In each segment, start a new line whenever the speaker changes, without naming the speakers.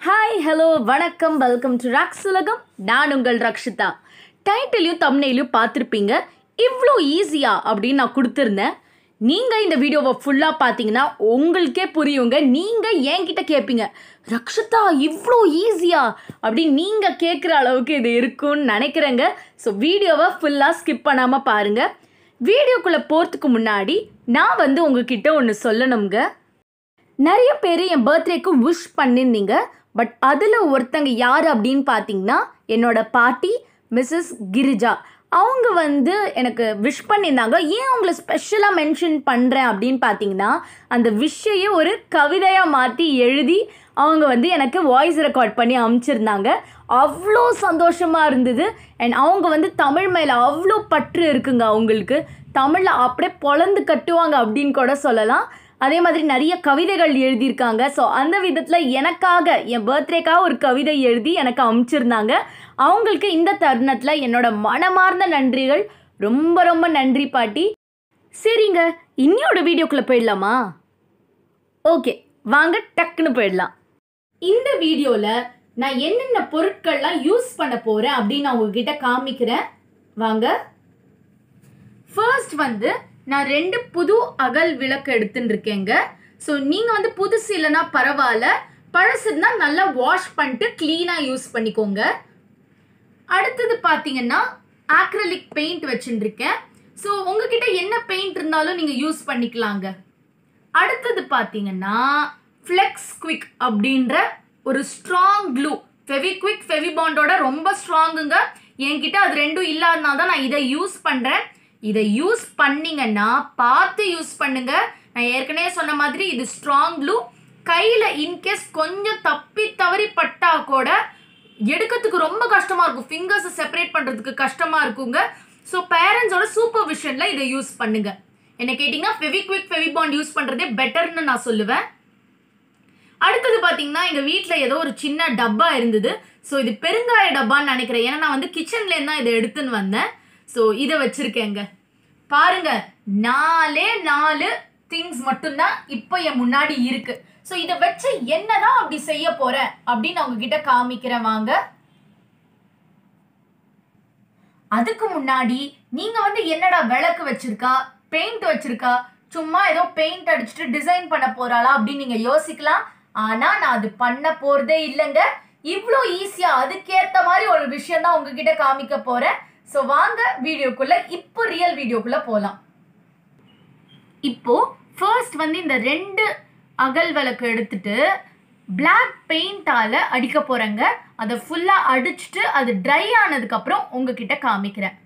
hi hello வணக்கம் welcome to rocks உலகம் நான் உங்கள் ரக்ஷிதா டைட்டிலையும் தம்னையிலையும் பார்த்துருப்பீங்க இவ்வளோ ஈஸியா அப்படின்னு நான் கொடுத்துருந்தேன் நீங்கள் இந்த வீடியோவை ஃபுல்லாக பார்த்தீங்கன்னா உங்களுக்கே புரியுங்க நீங்கள் என்கிட்ட கேட்பீங்க ரக்ஷிதா இவ்வளோ ஈஸியா அப்படின்னு நீங்கள் கேட்குற அளவுக்கு இது இருக்கும்னு நினைக்கிறேங்க ஸோ வீடியோவை ஃபுல்லாக ஸ்கிப் பண்ணாமல் பாருங்கள் வீடியோக்குள்ளே போகிறதுக்கு முன்னாடி நான் வந்து உங்ககிட்ட ஒன்று சொல்லணுங்க நிறைய பேர் என் பர்த்டேக்கு விஷ் பண்ணியிருந்தீங்க பட் அதில் ஒருத்தங்க யார் அப்படின்னு பார்த்தீங்கன்னா என்னோட பாட்டி மிஸ்ஸஸ் கிரிஜா அவங்க வந்து எனக்கு விஷ் பண்ணியிருந்தாங்க ஏன் அவங்கள ஸ்பெஷலாக மென்ஷன் பண்ணுறேன் அப்படின்னு பார்த்தீங்கன்னா அந்த விஷையே ஒரு கவிதையாக மாற்றி எழுதி அவங்க வந்து எனக்கு வாய்ஸ் ரெக்கார்ட் பண்ணி அனுப்பிச்சிருந்தாங்க அவ்வளோ சந்தோஷமாக இருந்தது அண்ட் அவங்க வந்து தமிழ் மேலே அவ்வளோ பற்று இருக்குங்க அவங்களுக்கு தமிழில் அப்படியே பொழந்து கட்டுவாங்க அப்படின்னு கூட சொல்லலாம் அதே மாதிரி நிறைய கவிதைகள் எழுதியிருக்காங்க ஸோ அந்த விதத்தில் எனக்காக என் பர்த்டேக்காக ஒரு கவிதை எழுதி எனக்கு அனுப்பிச்சிருந்தாங்க அவங்களுக்கு இந்த தருணத்தில் என்னோட மனமார்ந்த நன்றிகள் ரொம்ப ரொம்ப நன்றி பாட்டி சரிங்க இன்னியோட வீடியோக்குள்ளே போயிடலாமா ஓகே வாங்க டக்குன்னு போயிடலாம் இந்த வீடியோவில் நான் என்னென்ன பொருட்கள்லாம் யூஸ் பண்ண போகிறேன் அப்படின்னு நான் உங்ககிட்ட காமிக்கிறேன் வாங்க ஃபர்ஸ்ட் வந்து நான் ரெண்டு புது அகல் விளக்கு எடுத்துன்னு இருக்கேங்க ஸோ நீங்கள் வந்து புதுசு இல்லைன்னா பரவாயில்ல பழசுனா நல்லா வாஷ் பண்ணிட்டு க்ளீனாக யூஸ் பண்ணிக்கோங்க அடுத்தது பார்த்தீங்கன்னா ஆக்ரலிக் பெயிண்ட் வச்சுருக்கேன் ஸோ உங்ககிட்ட என்ன பெயிண்ட் இருந்தாலும் நீங்கள் யூஸ் பண்ணிக்கலாங்க அடுத்தது பார்த்தீங்கன்னா ஃப்ளெக்ஸ் குவிக் அப்படின்ற ஒரு ஸ்ட்ராங் க்ளூ ஃபெவிக்விக் ஃபெவிபாண்டோட ரொம்ப ஸ்ட்ராங்குங்க என்கிட்ட அது ரெண்டும் இல்லாதனால தான் நான் இதை யூஸ் பண்ணுறேன் இதை யூஸ் பண்ணீங்கன்னா பார்த்து யூஸ் பண்ணுங்க நான் ஏற்கனவே சொன்ன மாதிரி இது ஸ்ட்ராங் க்ளூ கையில் இன்கேஸ் கொஞ்சம் தப்பி தவறி பட்டா கூட எடுக்கிறதுக்கு ரொம்ப கஷ்டமாக இருக்கும் ஃபிங்கர்ஸை செப்பரேட் பண்ணுறதுக்கு கஷ்டமாக இருக்குங்க ஸோ பேரண்ட்ஸோட சூப்பர்விஷனில் இதை யூஸ் பண்ணுங்க என்ன கேட்டிங்கன்னா ஃபெவிக்விக் ஃபெவிபாண்ட் யூஸ் பண்ணுறதே பெட்டர்னு நான் சொல்லுவேன் அடுத்தது பார்த்தீங்கன்னா எங்கள் வீட்டில் ஏதோ ஒரு சின்ன டப்பா இருந்தது ஸோ இது பெருங்காய டப்பான்னு நினைக்கிறேன் ஏன்னா நான் வந்து கிச்சன்லேருந்து தான் இதை எடுத்துன்னு வந்தேன் ஸோ இதை வச்சுருக்கேங்க பாருங்க நாலே நாலு திங்ஸ் மட்டும்தான் இப்போ என் முன்னாடி இருக்கு ஸோ இதை வச்சு என்னதான் அப்படி செய்ய போறேன் அப்படின்னு அவங்க கிட்ட காமிக்கிறேன் வாங்க அதுக்கு முன்னாடி நீங்க வந்து என்னடா விளக்கு வச்சிருக்கா பெயிண்ட் வச்சிருக்கா சும்மா ஏதோ பெயிண்ட் அடிச்சுட்டு டிசைன் பண்ண போறாளா அப்படின்னு நீங்க யோசிக்கலாம் ஆனா நான் அது பண்ண போறதே இல்லைங்க இவ்வளோ ஈஸியா அதுக்கேத்த மாதிரி ஒரு விஷயம் தான் உங்ககிட்ட காமிக்க போறேன் ஸோ வாங்க வீடியோக்குள்ள இப்போ ரியல் வீடியோக்குள்ள போகலாம் இப்போ ஃபர்ஸ்ட் வந்து இந்த ரெண்டு அகல் விளக்கு எடுத்துட்டு பிளாக் பெயிண்டால அடிக்க போறேங்க அதை ஃபுல்லா அடிச்சுட்டு அது ட்ரை ஆனதுக்கு அப்புறம் உங்ககிட்ட காமிக்கிறேன்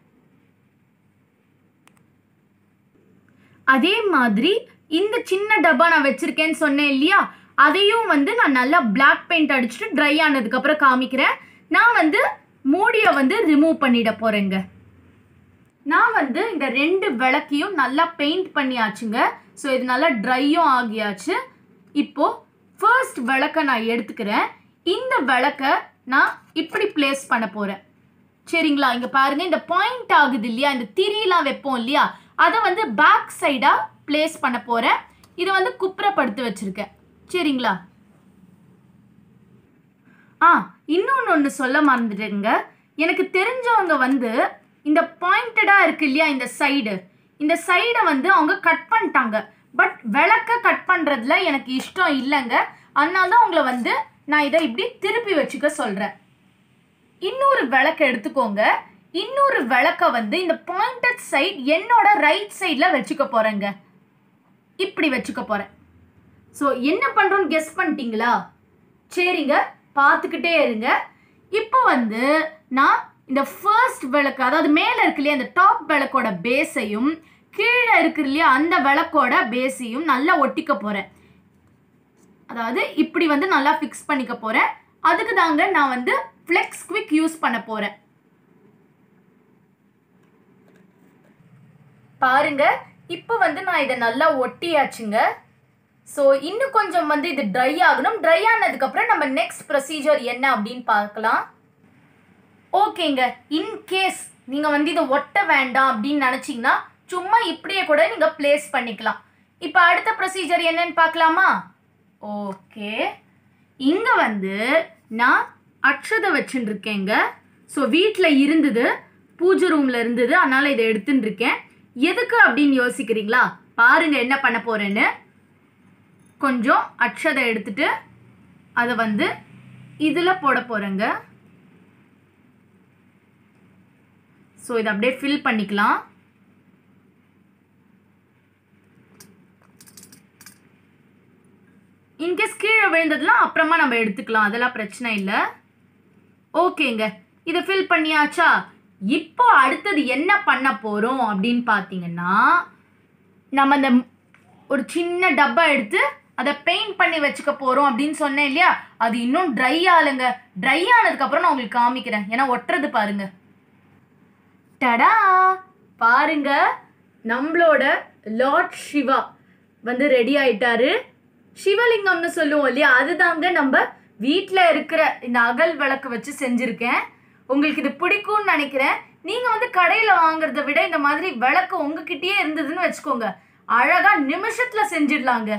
அதே மாதிரி இந்த சின்ன டப்பா நான் வச்சிருக்கேன்னு சொன்னேன் இல்லையா அதையும் வந்து நான் நல்லா பிளாக் பெயிண்ட் அடிச்சுட்டு ட்ரை ஆனதுக்கு அப்புறம் காமிக்கிறேன் நான் வந்து மூடியை வந்து ரிமூவ் பண்ணிட போறேங்க நான் வந்து இந்த ரெண்டு விளக்கையும் நல்லா பெயிண்ட் பண்ணியாச்சுங்க ஸோ இது நல்லா ட்ரையும் ஆகியாச்சு இப்போ ஃபர்ஸ்ட் விளக்கை நான் எடுத்துக்கிறேன் இந்த விளக்கை நான் இப்படி பிளேஸ் பண்ண போகிறேன் சரிங்களா இங்கே பாருங்க இந்த பாயிண்ட் ஆகுது இல்லையா இந்த திரியெலாம் வைப்போம் இல்லையா அதை வந்து பேக் சைடாக பிளேஸ் பண்ண போகிறேன் இதை வந்து குப்புறப்படுத்தி வச்சுருக்கேன் சரிங்களா ஆ இன்னொன்று ஒன்று சொல்ல மறந்துட்டேங்க எனக்கு தெரிஞ்சவங்க வந்து இந்த பாயிண்டடாக இருக்கு இல்லையா இந்த சைடு இந்த சைடை வந்து அவங்க கட் பண்ணிட்டாங்க பட் விளக்க கட் பண்ணுறதுல எனக்கு இஷ்டம் இல்லைங்க அதனால தான் உங்களை வந்து நான் இதை இப்படி திருப்பி வச்சுக்க சொல்கிறேன் இன்னொரு விளக்க எடுத்துக்கோங்க இன்னொரு விளக்க வந்து இந்த பாயிண்டட் சைட் என்னோட ரைட் சைடில் வச்சுக்க போகிறேங்க இப்படி வச்சுக்க போகிறேன் ஸோ என்ன பண்ணுறோன்னு கெஸ் பண்ணிட்டீங்களா சரிங்க பார்த்துக்கிட்டே இருங்க இப்போ வந்து நான் இந்த ஃபர்ஸ்ட் விளக்கு அதாவது மேலே இருக்கு இல்லையா அந்த டாப் விளக்கோட பேஸையும் கீழே இருக்கு இல்லையா அந்த விளக்கோட பேஸையும் நல்லா ஒட்டிக்க போகிறேன் அதாவது இப்படி வந்து நல்லா ஃபிக்ஸ் பண்ணிக்க போகிறேன் அதுக்கு தாங்க நான் வந்து ஃப்ளெக்ஸ் குவிக் யூஸ் பண்ண போகிறேன் பாருங்க இப்போ வந்து நான் இதை நல்லா ஒட்டியாச்சுங்க ஸோ இன்னும் கொஞ்சம் வந்து இது ட்ரை ஆகணும் ட்ரை ஆனதுக்கப்புறம் நம்ம நெக்ஸ்ட் ப்ரொசீஜர் என்ன அப்படின்னு பார்க்கலாம் ஓகேங்க இன்கேஸ் நீங்கள் வந்து இதை ஒட்ட வேண்டாம் அப்படின்னு நினச்சிங்கன்னா சும்மா இப்படியே கூட நீங்கள் ப்ளேஸ் பண்ணிக்கலாம் இப்போ அடுத்த ப்ரொசீஜர் என்னன்னு பார்க்கலாமா ஓகே இங்கே வந்து நான் அக்ஷதை வச்சுட்டு இருக்கேங்க ஸோ வீட்டில் இருந்தது பூஜை ரூமில் இருந்தது அதனால் இதை எடுத்துட்டு இருக்கேன் எதுக்கு அப்படின்னு யோசிக்கிறீங்களா பாருங்க என்ன பண்ண போறேன்னு கொஞ்சம் அக்ஷதை எடுத்துட்டு அதை வந்து இதில் போட போகிறேங்க ஸோ இதை அப்படியே ஃபில் பண்ணிக்கலாம் இன்கேஸ் கீழே விழுந்ததுலாம் அப்புறமா நம்ம எடுத்துக்கலாம் அதெல்லாம் பிரச்சனை இல்லை ஓகேங்க இதை ஃபில் பண்ணியாச்சா இப்போ அடுத்தது என்ன பண்ண போகிறோம் அப்படின்னு பார்த்தீங்கன்னா நம்ம அந்த ஒரு சின்ன டப்பா எடுத்து அதை பெயிண்ட் பண்ணி வச்சுக்க போகிறோம் அப்படின்னு சொன்னேன் இல்லையா அது இன்னும் ட்ரை ஆளுங்க ட்ரை ஆனதுக்கப்புறம் நான் உங்களுக்கு காமிக்கிறேன் ஏன்னா ஒட்டுறது பாருங்க டடா பாருங்க நம்மளோட லார்ட் சிவா வந்து ரெடி ஆயிட்டாரு சிவலிங்கம்னு சொல்லுவோம் இல்லையா அதுதாங்க நம்ம வீட்டில் இருக்கிற இந்த அகல் விளக்கு வச்சு செஞ்சுருக்கேன் உங்களுக்கு இது பிடிக்கும்னு நினைக்கிறேன் நீங்கள் வந்து கடையில் வாங்குறத விட இந்த மாதிரி விளக்கு உங்ககிட்டயே இருந்ததுன்னு வச்சுக்கோங்க அழகா நிமிஷத்துல செஞ்சிடலாங்க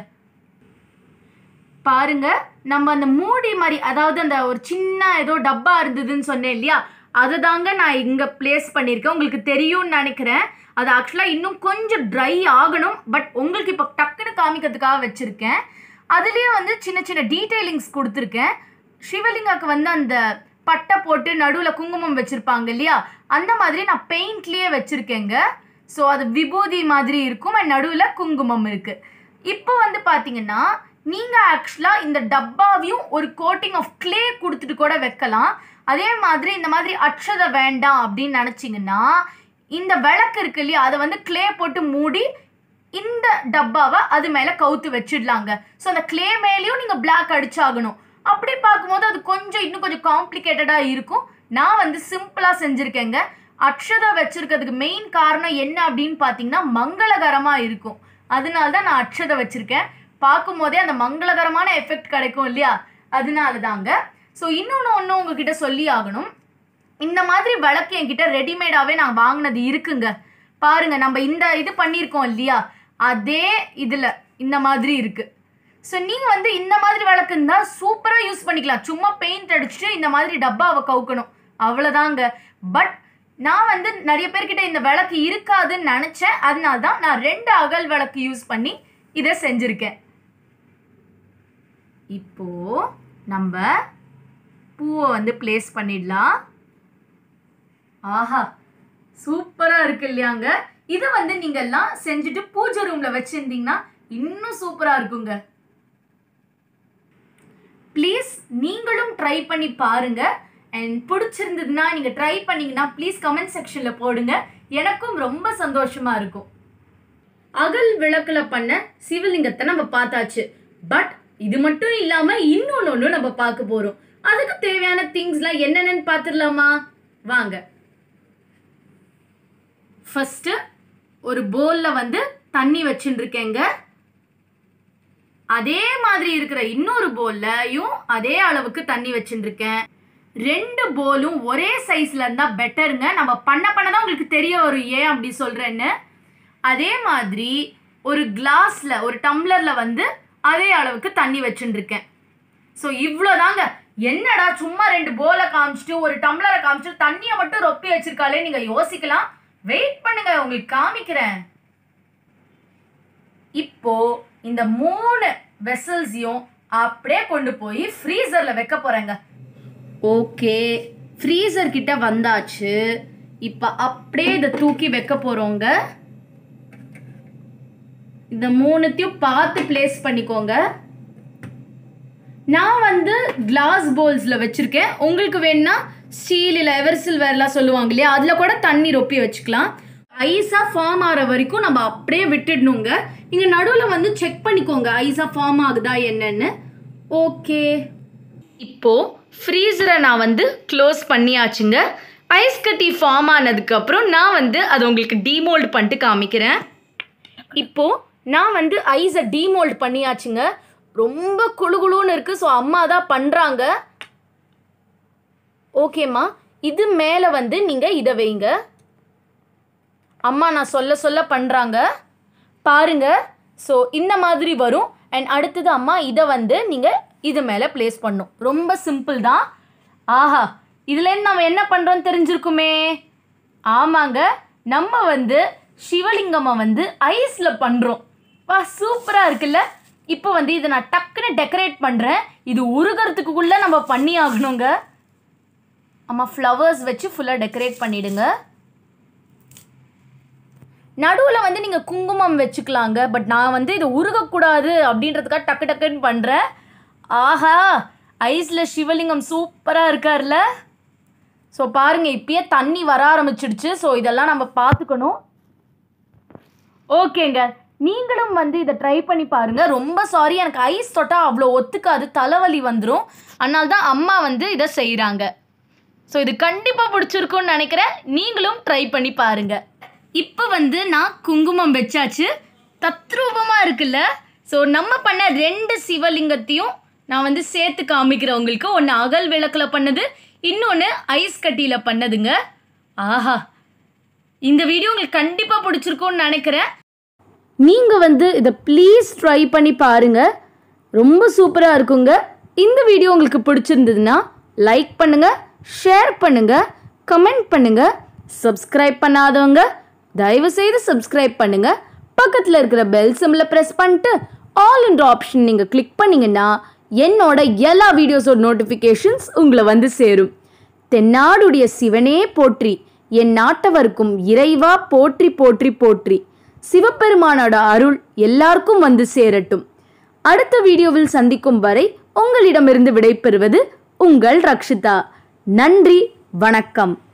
பாருங்க நம்ம அந்த மூடி மாதிரி அதாவது அந்த ஒரு சின்ன ஏதோ டப்பா இருந்ததுன்னு சொன்னேன் இல்லையா அதை தாங்க நான் இங்கே ப்ளேஸ் பண்ணியிருக்கேன் உங்களுக்கு தெரியும்னு நினைக்கிறேன் அது ஆக்சுவலாக இன்னும் கொஞ்சம் ட்ரை ஆகணும் பட் உங்களுக்கு இப்போ டக்குன்னு காமிக்கிறதுக்காக வச்சுருக்கேன் அதுலேயே வந்து சின்ன சின்ன டீட்டெயிலிங்ஸ் கொடுத்துருக்கேன் சிவலிங்காக்கு வந்து அந்த பட்டை போட்டு நடுவில் குங்குமம் வச்சுருப்பாங்க இல்லையா அந்த மாதிரி நான் பெயிண்ட்லேயே வச்சுருக்கேங்க ஸோ அது விபூதி மாதிரி இருக்கும் அண்ட் நடுவில் குங்குமம் இருக்குது இப்போ வந்து பார்த்தீங்கன்னா நீங்கள் ஆக்சுவலாக இந்த டப்பாவையும் ஒரு கோட்டிங் ஆஃப் க்ளே கொடுத்துட்டு கூட வைக்கலாம் அதே மாதிரி இந்த மாதிரி அட்சதை வேண்டாம் அப்படின்னு நினச்சிங்கன்னா இந்த விளக்கு இருக்கு இல்லையா அதை வந்து க்ளே போட்டு மூடி இந்த டப்பாவை அது மேலே கவுத்து வச்சிடலாங்க ஸோ அந்த க்ளே மேலேயும் நீங்கள் பிளாக் அடிச்சாகணும் அப்படி பார்க்கும்போது அது கொஞ்சம் இன்னும் கொஞ்சம் காம்ப்ளிகேட்டடாக இருக்கும் நான் வந்து சிம்பிளாக செஞ்சுருக்கேங்க அக்ஷதை வச்சிருக்கிறதுக்கு மெயின் காரணம் என்ன அப்படின்னு பார்த்தீங்கன்னா மங்களகரமாக இருக்கும் அதனால தான் நான் அக்ஷதை வச்சுருக்கேன் பார்க்கும்போதே அந்த மங்களகரமான எஃபெக்ட் கிடைக்கும் இல்லையா அதனால தாங்க ஸோ இன்னொன்று ஒன்று உங்ககிட்ட சொல்லி ஆகணும் இந்த மாதிரி விளக்கு என்கிட்ட ரெடிமேடாகவே நான் வாங்கினது இருக்குங்க பாருங்க நம்ம இந்த இது பண்ணியிருக்கோம் இல்லையா அதே இதில் இந்த மாதிரி இருக்கு ஸோ நீங்கள் வந்து இந்த மாதிரி விளக்கு இருந்தால் சூப்பராக யூஸ் பண்ணிக்கலாம் சும்மா பெயிண்ட் அடிச்சுட்டு இந்த மாதிரி டப்பாவை கவுக்கணும் அவ்வளோதாங்க பட் நான் வந்து நிறைய பேர்கிட்ட இந்த விளக்கு இருக்காதுன்னு நினச்சேன் அதனால தான் நான் ரெண்டு அகல் விளக்கு யூஸ் பண்ணி இதை செஞ்சுருக்கேன் இப்போ நம்ம பூவை வந்து ப்ளேஸ் பண்ணிடலாம் ஆஹா சூப்பராக இருக்கு இல்லையாங்க இதை வந்து நீங்க எல்லாம் செஞ்சுட்டு பூஜை ரூம்ல வச்சிருந்தீங்கன்னா இன்னும் சூப்பராக இருக்குங்க ப்ளீஸ் நீங்களும் ட்ரை பண்ணி பாருங்க அண்ட் பிடிச்சிருந்ததுன்னா நீங்கள் ட்ரை பண்ணீங்கன்னா ப்ளீஸ் கமெண்ட் செக்ஷனில் போடுங்க எனக்கும் ரொம்ப சந்தோஷமா இருக்கும் அகல் விளக்குல பண்ண சிவலிங்கத்தை நம்ம பார்த்தாச்சு பட் இது மட்டும் இல்லாம இன்னொன்னு ஒன்று நம்ம பார்க்க போறோம் அதுக்கு தேவையான திங்ஸ்லாம் என்னென்னு பார்த்துடலாமா வாங்க ஃபர்ஸ்ட் ஒரு போல்ல வந்து தண்ணி வச்சுட்டு இருக்கேங்க அதே மாதிரி இருக்கிற இன்னொரு போல்லையும் அதே அளவுக்கு தண்ணி வச்சுட்டு இருக்கேன் ரெண்டு போலும் ஒரே சைஸ்ல இருந்தா பெட்டருங்க நம்ம பண்ண பண்ண தான் உங்களுக்கு தெரிய வரும் ஏன் அப்படி சொல்றேன்னு அதே மாதிரி ஒரு கிளாஸ்ல ஒரு டம்ளர்ல வந்து அதே அளவுக்கு தண்ணி வச்சுட்டு இருக்கேன் ஸோ இவ்வளோதாங்க என்னடா சும்மா ரெண்டு போலை காமிச்சிட்டு ஒரு டம்ளரை காமிச்சிட்டு தண்ணியை மட்டும் ரொப்பி வச்சிருக்காளே நீங்க யோசிக்கலாம் வெயிட் பண்ணுங்க உங்களுக்கு காமிக்கிறேன் இப்போ இந்த மூணு வெசல்ஸையும் அப்படியே கொண்டு போய் ஃப்ரீசர்ல வைக்க போறேங்க ஓகே ஃப்ரீசர் கிட்ட வந்தாச்சு இப்போ அப்படியே இதை தூக்கி வைக்க போறோங்க இந்த மூணுத்தையும் பார்த்து பிளேஸ் பண்ணிக்கோங்க நான் வந்து கிளாஸ் பவுல்ஸில் வச்சுருக்கேன் உங்களுக்கு வேணும்னா ஸ்டீல் இல்லை எவர் சில்வர்லாம் சொல்லுவாங்க இல்லையா அதில் கூட தண்ணி ரொப்பி வச்சுக்கலாம் ஐஸாக ஃபார்ம் ஆகிற வரைக்கும் நம்ம அப்படியே விட்டுடணுங்க நீங்கள் நடுவில் வந்து செக் பண்ணிக்கோங்க ஐஸாக ஃபார்ம் ஆகுதா என்னன்னு ஓகே இப்போது ஃப்ரீசரை நான் வந்து க்ளோஸ் பண்ணியாச்சுங்க ஐஸ் கட்டி ஃபார்ம் ஆனதுக்கப்புறம் நான் வந்து அதை உங்களுக்கு டீமோல்ட் பண்ணிட்டு காமிக்கிறேன் இப்போது நான் வந்து ஐஸை டீமோல்ட் பண்ணியாச்சுங்க ரொம்ப குளு குளுன்னு இருக்குது ஸோ அம்மா தான் பண்ணுறாங்க ஓகேம்மா இது மேலே வந்து நீங்கள் இதை வைங்க அம்மா நான் சொல்ல சொல்ல பண்ணுறாங்க பாருங்க ஸோ இந்த மாதிரி வரும் அண்ட் அடுத்தது அம்மா இதை வந்து நீங்கள் இது மேலே ப்ளேஸ் பண்ணும் ரொம்ப சிம்பிள் தான் ஆஹா இதுலேருந்து நம்ம என்ன பண்ணுறோம் தெரிஞ்சிருக்குமே ஆமாங்க நம்ம வந்து சிவலிங்கம்மை வந்து ஐஸில் பண்ணுறோம் வா சூப்பராக இருக்குல்ல இப்போ வந்து இதை நான் டக்குன்னு டெக்கரேட் பண்ணுறேன் இது உருகிறதுக்குள்ளே நம்ம பண்ணி ஆகணுங்க அம்மா ஃப்ளவர்ஸ் வச்சு ஃபுல்லாக டெக்கரேட் பண்ணிடுங்க நடுவில் வந்து நீங்கள் குங்குமம் வச்சுக்கலாங்க பட் நான் வந்து இது உருகக்கூடாது அப்படின்றதுக்காக டக்கு டக்குன்னு பண்ணுறேன் ஆஹா ஐஸில் சிவலிங்கம் சூப்பராக இருக்கார்ல ஸோ பாருங்கள் இப்பயே தண்ணி வர ஆரம்பிச்சிடுச்சு ஸோ இதெல்லாம் நம்ம பார்த்துக்கணும் ஓகேங்க நீங்களும் வந்து இதை ட்ரை பண்ணி பாருங்க ரொம்ப சாரி எனக்கு ஐஸ் தொட்டால் அவ்வளோ ஒத்துக்காது தலைவலி வந்துடும் அதனால தான் அம்மா வந்து இதை செய்கிறாங்க ஸோ இது கண்டிப்பாக பிடிச்சிருக்கும்னு நினைக்கிறேன் நீங்களும் ட்ரை பண்ணி பாருங்க இப்போ வந்து நான் குங்குமம் வச்சாச்சு தத்ரூபமாக இருக்குல்ல ஸோ நம்ம பண்ண ரெண்டு சிவலிங்கத்தையும் நான் வந்து சேர்த்து காமிக்கிறேன் உங்களுக்கு ஒன்று அகல் விளக்கில் பண்ணது இன்னொன்று ஐஸ் கட்டியில் பண்ணதுங்க ஆஹா இந்த வீடியோ உங்களுக்கு கண்டிப்பாக பிடிச்சிருக்கும்னு நினைக்கிறேன் நீங்கள் வந்து இதை ப்ளீஸ் ட்ரை பண்ணி பாருங்கள் ரொம்ப சூப்பராக இருக்குங்க இந்த வீடியோ உங்களுக்கு பிடிச்சிருந்ததுன்னா லைக் பண்ணுங்கள் ஷேர் பண்ணுங்கள் கமெண்ட் பண்ணுங்கள் சப்ஸ்கிரைப் பண்ணாதவங்க தயவு செய்து சப்ஸ்கிரைப் பண்ணுங்கள் பக்கத்தில் இருக்கிற பெல் சிம்மில் ப்ரெஸ் பண்ணிட்டு ஆல் என்ற ஆப்ஷன் நீங்கள் கிளிக் பண்ணிங்கன்னா என்னோட எல்லா வீடியோஸோட நோட்டிஃபிகேஷன்ஸ் உங்களை வந்து சேரும் தென்னாடுடைய சிவனே போற்றி என் நாட்டவர்க்கும் இறைவா போற்றி போற்றி போற்றி சிவபெருமானோட அருள் எல்லாருக்கும் வந்து சேரட்டும் அடுத்த வீடியோவில் சந்திக்கும் வரை உங்களிடமிருந்து விடைபெறுவது உங்கள் ரக்ஷிதா நன்றி வணக்கம்